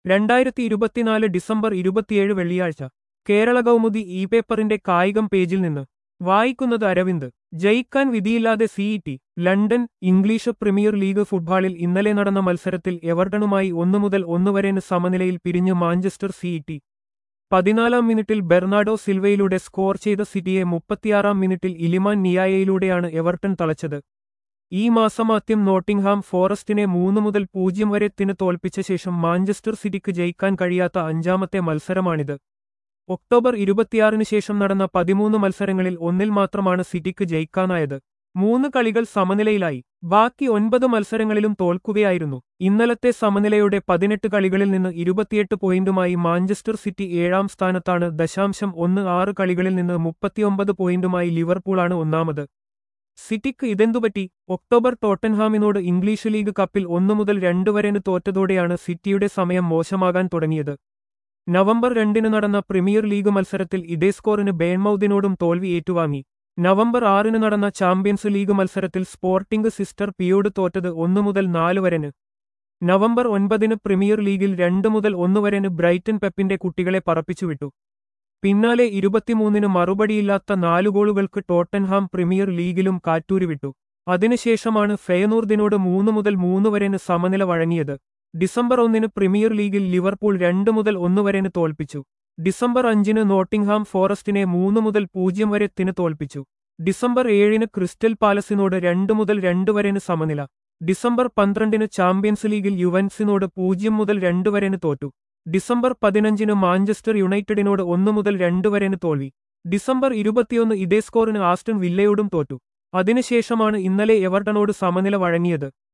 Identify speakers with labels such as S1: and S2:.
S1: രണ്ടായിരത്തി ഇരുപത്തിനാല് ഡിസംബർ ഇരുപത്തിയേഴ് വെള്ളിയാഴ്ച കേരള കൗമുദി ഇ പേപ്പറിന്റെ കായികം പേജിൽ നിന്ന് വായിക്കുന്നത് അരവിന്ദ് ജയിക്കാൻ വിധിയില്ലാതെ സിഇടി ലണ്ടൻ ഇംഗ്ലീഷ് പ്രീമിയർ ലീഗ് ഫുട്ബോളിൽ ഇന്നലെ നടന്ന മത്സരത്തിൽ എവർട്ടണുമായി ഒന്നു മുതൽ ഒന്നുവരെന് സമനിലയിൽ പിരിഞ്ഞ് മാഞ്ചസ്റ്റർ സിഇടി പതിനാലാം മിനിറ്റിൽ ബെർണാഡോ സിൽവയിലൂടെ സ്കോർ ചെയ്ത സിറ്റിയെ മുപ്പത്തിയാറാം മിനിറ്റിൽ ഇലിമാൻ നിയായയിലൂടെയാണ് എവർട്ടൺ തളച്ചത് ഈ മാസമാദ്യം നോട്ടിംഗ്ഹാം ഫോറസ്റ്റിനെ മൂന്ന് മുതൽ പൂജ്യം വരെ ത്തിന് തോൽപ്പിച്ച ശേഷം മാഞ്ചസ്റ്റർ സിറ്റിക്ക് ജയിക്കാൻ കഴിയാത്ത അഞ്ചാമത്തെ മത്സരമാണിത് ഒക്ടോബർ ഇരുപത്തിയാറിന് ശേഷം നടന്ന പതിമൂന്ന് മത്സരങ്ങളിൽ ഒന്നിൽ മാത്രമാണ് സിറ്റിക്ക് ജയിക്കാനായത് മൂന്ന് കളികൾ സമനിലയിലായി ബാക്കി ഒൻപത് മത്സരങ്ങളിലും തോൽക്കുകയായിരുന്നു ഇന്നലത്തെ സമനിലയുടെ പതിനെട്ട് കളികളിൽ നിന്ന് ഇരുപത്തിയെട്ട് പോയിന്റുമായി മാഞ്ചസ്റ്റർ സിറ്റി ഏഴാം സ്ഥാനത്താണ് ദശാംശം ഒന്ന് ആറ് കളികളിൽ നിന്ന് മുപ്പത്തിയൊമ്പത് പോയിന്റുമായി ലിവർപൂളാണ് ഒന്നാമത് സിറ്റിക്ക് ഇതെന്തുപറ്റി ഒക്ടോബർ ടോട്ടൻഹാമിനോട് ഇംഗ്ലീഷ് ലീഗ് കപ്പിൽ ഒന്നു മുതൽ രണ്ട് വരെന് തോറ്റതോടെയാണ് സിറ്റിയുടെ സമയം മോശമാകാൻ തുടങ്ങിയത് നവംബർ രണ്ടിന് നടന്ന പ്രീമിയർ ലീഗ് മത്സരത്തിൽ ഇതേ സ്കോറിന് ബേൺമൌദിനോടും തോൽവി ഏറ്റുവാങ്ങി നവംബർ ആറിന് നടന്ന ചാമ്പ്യൻസ് ലീഗ് മത്സരത്തിൽ സ്പോർട്ടിംഗ് സിസ്റ്റർ പിയോട് തോറ്റത് ഒന്നു മുതൽ നാല് വരെന് നവംബർ ഒൻപതിന് പ്രീമിയർ ലീഗിൽ രണ്ട് മുതൽ ഒന്ന് വരെന് ബ്രൈറ്റൻ പെപ്പിന്റെ കുട്ടികളെ പറപ്പിച്ചുവിട്ടു പിന്നാലെ ഇരുപത്തിമൂന്നിന് മറുപടിയില്ലാത്ത നാലു ഗോളുകൾക്ക് ടോട്ടൻഹാം പ്രീമിയർ ലീഗിലും കാറ്റൂരിവിട്ടു അതിനുശേഷമാണ് ഫെയനൂർദിനോട് മൂന്ന് മുതൽ മൂന്ന് വരെന് സമനില വഴങ്ങിയത് ഡിസംബർ ഒന്നിന് പ്രീമിയർ ലീഗിൽ ലിവർപൂൾ രണ്ട് മുതൽ ഒന്ന് വരെന് തോൽപ്പിച്ചു ഡിസംബർ അഞ്ചിന് നോട്ടിംഗ്ഹാം ഫോറസ്റ്റിനെ മൂന്ന് മുതൽ പൂജ്യം വരെ ത്തിന് തോൽപ്പിച്ചു ഡിസംബർ ഏഴിന് ക്രിസ്റ്റൽ പാലസിനോട് രണ്ട് മുതൽ രണ്ട് വരെന് സമനില ഡിസംബർ പന്ത്രണ്ടിന് ചാമ്പ്യൻസ് ലീഗിൽ യുവൻസിനോട് പൂജ്യം മുതൽ രണ്ട് വരെന് തോറ്റു ഡിസംബർ പതിനഞ്ചിന് മാഞ്ചസ്റ്റർ യുണൈറ്റഡിനോട് ഒന്ന് മുതൽ രണ്ട് വരെന് തോൽവി ഡിസംബർ ഇരുപത്തിയൊന്ന് ഇതേ സ്കോറിന് ആസ്റ്റൺ വില്ലയോടും തോറ്റു അതിനുശേഷമാണ് ഇന്നലെ എവർട്ടണോട് സമനില വഴങ്ങിയത്